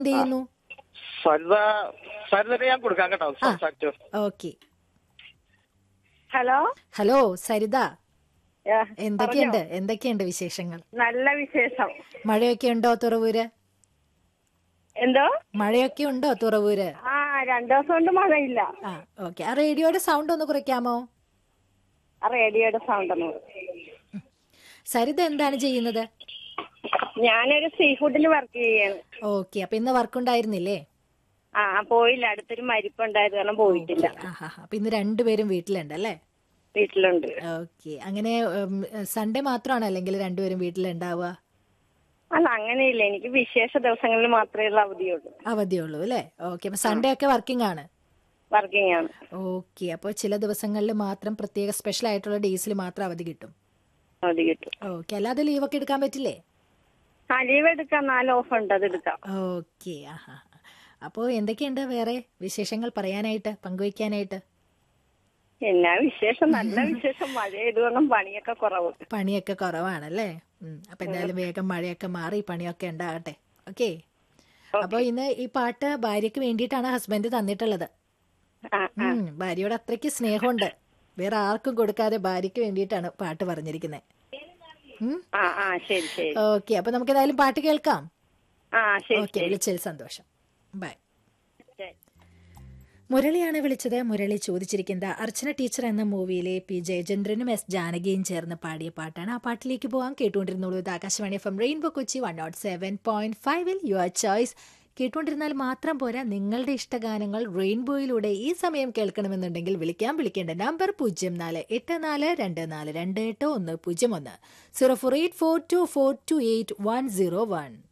എന്ത് ചെയ്യുന്നു സരിത സരിതനെ ഞാൻ കൊടുക്കാം കേട്ടോ സംസാരിച്ചു ഓക്കെ ഹലോ ഹലോ സരിത ആ, എന്തൊക്കെയുണ്ട് എന്തൊക്കെയുണ്ട് വിശേഷങ്ങൾ നല്ല വിശേഷം മഴയൊക്കെ ഉണ്ടോ തുറവൂര് എന്തോ മഴയൊക്കെ ഉണ്ടോ തുറവൂര് ആ രണ്ടു ദിവസം കൊണ്ട് മഴയില്ല ആ ഓക്കെ ആ റേഡിയോയുടെ സൗണ്ട് ഒന്ന് കുറയ്ക്കാമോ ആ റേഡിയോയുടെ സൗണ്ട് ഒന്ന് സരിത എന്താണ് ചെയ്യുന്നത് ഞാനൊരു സീ ഫുഡിൽ വർക്ക് ചെയ്യാണ് ഓക്കെ അപ്പൊ ഇന്ന് വർക്ക് ഉണ്ടായിരുന്നില്ലേ ആ പോയില്ല അടുത്തൊരു മരിപ്പുണ്ടായത് കാരണം പോയിട്ടില്ല ആഹാ അപ്പൊ ഇന്ന് രണ്ടുപേരും വീട്ടിലുണ്ട് അല്ലേ വീട്ടിലുണ്ട് ഓക്കെ അങ്ങനെ സൺഡേ മാത്രമാണോ അല്ലെങ്കിൽ രണ്ടുപേരും വീട്ടിലുണ്ടാവുക അല്ല അങ്ങനെയില്ല എനിക്ക് വിശേഷ ദിവസങ്ങളിൽ മാത്രമേ ഉള്ള അവധിയുള്ളൂ അവധിയുള്ളൂ അല്ലേ ഓക്കെ അപ്പൊ സൺഡേ ഒക്കെ വർക്കിംഗ് ആണ് വർക്കിംഗ് ആണ് ഓക്കെ അപ്പോൾ ചില ദിവസങ്ങളിൽ മാത്രം പ്രത്യേക സ്പെഷ്യൽ ആയിട്ടുള്ള ഡേയ്സിൽ മാത്രം അവധി കിട്ടും അവധി കിട്ടും ഓക്കെ അല്ലാതെ ലീവൊക്കെ എടുക്കാൻ പറ്റില്ലേ ആ ലീവ് എടുക്കാം നാല് ഓഫ് ഉണ്ട് അത് എടുക്കാം ഓക്കെ ആഹാ അപ്പോൾ എന്തൊക്കെയുണ്ട് വേറെ വിശേഷങ്ങൾ പറയാനായിട്ട് പങ്കുവയ്ക്കാനായിട്ട് എന്നാ വിശേഷം നല്ല വിശേഷം മഴ ചെയ്തുകൊണ്ടും പണിയൊക്കെ കുറവ് പണിയൊക്കെ കുറവാണല്ലേ ഉം, അപ്പൊ എന്തായാലും വേഗം മഴയൊക്കെ മാറി പണിയൊക്കെ ഉണ്ടാകട്ടെ ഓക്കെ അപ്പോൾ ഇന്ന് ഈ പാട്ട് ഭാര്യയ്ക്ക് വേണ്ടിയിട്ടാണ് ഹസ്ബൻഡ് തന്നിട്ടുള്ളത് ആ ഉം, ഭാര്യയോട് അത്രയ്ക്ക് സ്നേഹമുണ്ട് വേറെ ആർക്കും കൊടുക്കാതെ ഭാര്യയ്ക്ക് വേണ്ടിയിട്ടാണ് പാട്ട് പറഞ്ഞിരിക്കുന്നത് ആ ആ ശരി ശരി ഓക്കെ അപ്പൊ നമുക്ക് ഏതായാലും പാട്ട് കേൾക്കാം ആ ശരി ഓക്കെ വിളിച്ചതിൽ സന്തോഷം ബൈ ശരി മുരളിയാണ് വിളിച്ചത് മുരളി ചോദിച്ചിരിക്കുന്നത് അർച്ചന ടീച്ചർ എന്ന മൂവിയിലെ പി ജയചന്ദ്രനും എസ് ജാനകിയും ചേർന്ന് പാടിയ പാട്ടാണ് ആ പാട്ടിലേക്ക് പോകാൻ കേട്ടുകൊണ്ടിരുന്നുള്ളൂ ഇത് Akashvani F M Rainbow Kochi one nought seven point ഫൈവിൽ യുവർ ചോയ്സ് കേട്ടുകൊണ്ടിരുന്നാൽ മാത്രം പോരാ നിങ്ങളുടെ ഇഷ്ടഗാനങ്ങൾ റെയിൻബോയിലൂടെ ഈ സമയം കേൾക്കണമെന്നുണ്ടെങ്കിൽ വിളിക്കാൻ വിളിക്കേണ്ട നമ്പർ പൂജ്യം നാല് എട്ട് നാല് രണ്ട് നാല് രണ്ട് എട്ട് ഒന്ന് പൂജ്യം ഒന്ന് zero four eight four two four two eight one zero one